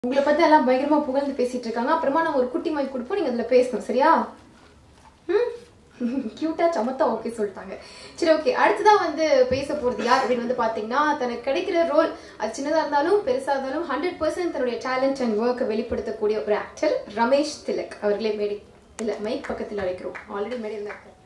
உங்களை பத்தி எல்லாம் பயங்கரமா புகழ்ந்து பேசிட்டு இருக்காங்க அப்புறமா நான் ஒரு குட்டி மைக் கொடுப்போம் நீங்க அதுல பேசணும் சரியா கியூட்டா சமத்தா ஓகே சொல்லிட்டாங்க சரி ஓகே அடுத்ததா வந்து பேச போறது யார் அப்படின்னு வந்து பாத்தீங்கன்னா தனக்கு கிடைக்கிற ரோல் அது சின்னதா இருந்தாலும் பெருசா இருந்தாலும் ஹண்ட்ரட் பர்சன்ட் தன்னுடைய டேலண்ட் அண்ட் ஒர்க்கை வெளிப்படுத்தக்கூடிய ஒரு ஆக்டர் ரமேஷ் திலக் அவர்களே மேடை இல்ல மைக் பக்கத்தில் அழைக்கிறோம் ஆல்ரெடி மேடையில் தான் இருக்காரு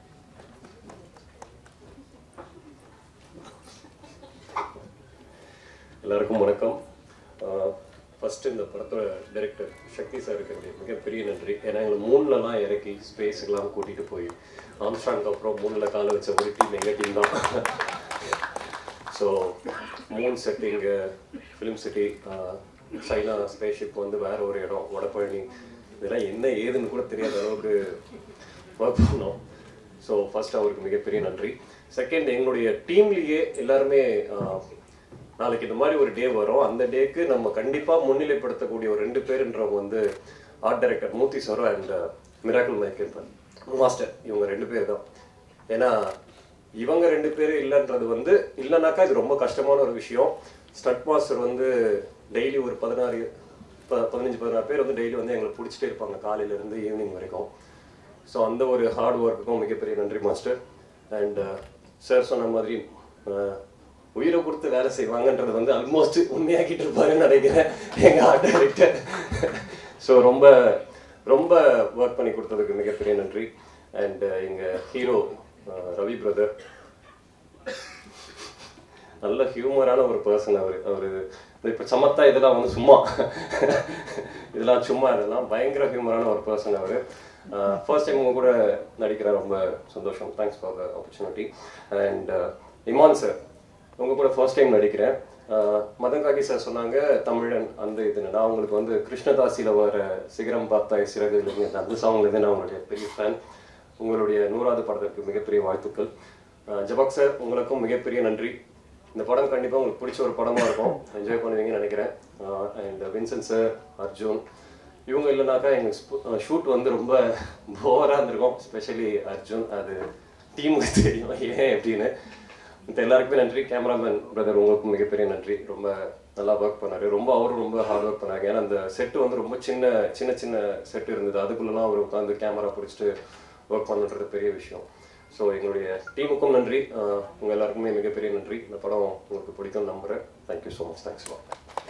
எல்லாருக்கும் வணக்கம் ஃபர்ஸ்ட் இந்த படத்தோட டைரக்டர் சக்தி சாருக்கு என்னுடைய மிகப்பெரிய நன்றி ஏன்னா எங்களை மூணுலலாம் இறக்கி ஸ்பேஸுக்கெல்லாம் கூட்டிகிட்டு போய் ஆம்ஸ்டாங்க்கு அப்புறம் மூணில் கால வச்ச ஒரு டீம் எங்கள் டீம் தான் ஸோ மூன் செட்டிங்கு ஃபிலிம் சிட்டி சைனா ஸ்பேஸ்ஷிப் வந்து வேற ஒரு இடம் வடபழனி இதெல்லாம் என்ன ஏதுன்னு கூட தெரியாத அளவுக்கு ஒர்க் பண்ணோம் ஸோ ஃபர்ஸ்ட் அவருக்கு மிகப்பெரிய நன்றி செகண்ட் எங்களுடைய டீம்லேயே எல்லாருமே ஆஹ், நாளைக்கு இந்த மாதிரி ஒரு டே வரும் அந்த டேக்கு நம்ம கண்டிப்பாக முன்னிலைப்படுத்தக்கூடிய ஒரு ரெண்டு பேருன்றவங்க வந்து art director Murthy Saro and miracle Michael master இவங்க ரெண்டு பேர் தான் ஏன்னா இவங்க ரெண்டு பேரும் இல்லைன்றது வந்து இல்லைனாக்கா இது ரொம்ப கஷ்டமான ஒரு விஷயம் ஸ்டட் மாஸ்டர் வந்து டெய்லி ஒரு பதினாறு ப- பதினஞ்சு பதினாறு பேர் வந்து டெய்லி வந்து எங்களை பிடிச்சிட்டே இருப்பாங்க காலையில இருந்து ஈவினிங் வரைக்கும் ஸோ அந்த ஒரு ஹார்ட் ஒர்க்குக்கும் மிகப்பெரிய நன்றி மாஸ்டர் அண்ட் சார் சொன்ன மாதிரி அஹ், உயிரை கொடுத்து வேலை செய்வாங்கன்றது வந்து ஆல்மோஸ்ட் உண்மையாக்கிட்டு இருப்பாருன்னு நினைக்கிறேன் எங்க ஆர்ட் டைரக்டர் ஸோ ரொம்ப ரொம்ப ஒர்க் பண்ணி கொடுத்ததுக்கு மிகப்பெரிய நன்றி அண்ட் எங்க ஹீரோ ரவி பிரதர் நல்ல ஹியூமரான ஒரு பர்சன் அவர் அவர் இப்போ சமத்தா இதெல்லாம் வந்து சும்மா இதெல்லாம் சும்மா இதெல்லாம் பயங்கர ஹியூமரான ஒரு பர்சன் அவர் ஃபர்ஸ்ட் டைம் உங்க கூட நடிக்கிற ரொம்ப சந்தோஷம் thanks for the opportunity and Imman sir உங்க கூட ஃபர்ஸ்ட் டைம் நடிக்கிறேன் அஹ், மதங்காகி சார் சொன்னாங்க தமிழன் அந்த இது நான் உங்களுக்கு வந்து கிருஷ்ணதாசியில வர சிகரம் பார்த்தாய் சிறகு இல்லைங்க அந்த சாங்லேருந்து நான் உங்களுடைய பெரிய ஃபேன் உங்களுடைய நூறாவது படத்திற்கு மிகப்பெரிய வாழ்த்துக்கள் அஹ், ஜபாக் சார் உங்களுக்கும் மிகப்பெரிய நன்றி இந்த படம் கண்டிப்பாக உங்களுக்கு பிடிச்ச ஒரு படமா இருக்கும் என்ஜாய் பண்ணுவீங்கன்னு நினைக்கிறேன் அண்ட் வின்சென்ட் சார் அர்ஜுன் இவங்க இல்லைனாக்கா எங்கள் ஷூட் வந்து ரொம்ப போராக இருந்திருக்கும் ஸ்பெஷலி அர்ஜுன் அது டீமுக்கு தெரியும் ஏன் அப்படின்னு மத்த எல்லாருக்குமே நன்றி கேமராமேன் பிரதர் உங்களுக்கும் மிகப்பெரிய நன்றி ரொம்ப நல்லா ஒர்க் பண்ணாரு ரொம்ப அவரும் ரொம்ப ஹார்ட் ஒர்க் பண்ணாங்க ஏன்னா அந்த செட்டு வந்து ரொம்ப சின்ன சின்ன சின்ன செட் இருந்தது அதுக்குள்ளலாம் அவர் உட்காந்து கேமரா பிடிச்சிட்டு ஒர்க் பண்ணுறது பெரிய விஷயம் ஸோ எங்களுடைய டீமுக்கும் நன்றி அஹ் உங்க எல்லாருக்குமே மிகப்பெரிய நன்றி இந்த படம் உங்களுக்கு பிடிக்கும் நம்புறேன் தேங்க்யூ ஸோ மச் தேங்க்ஸ்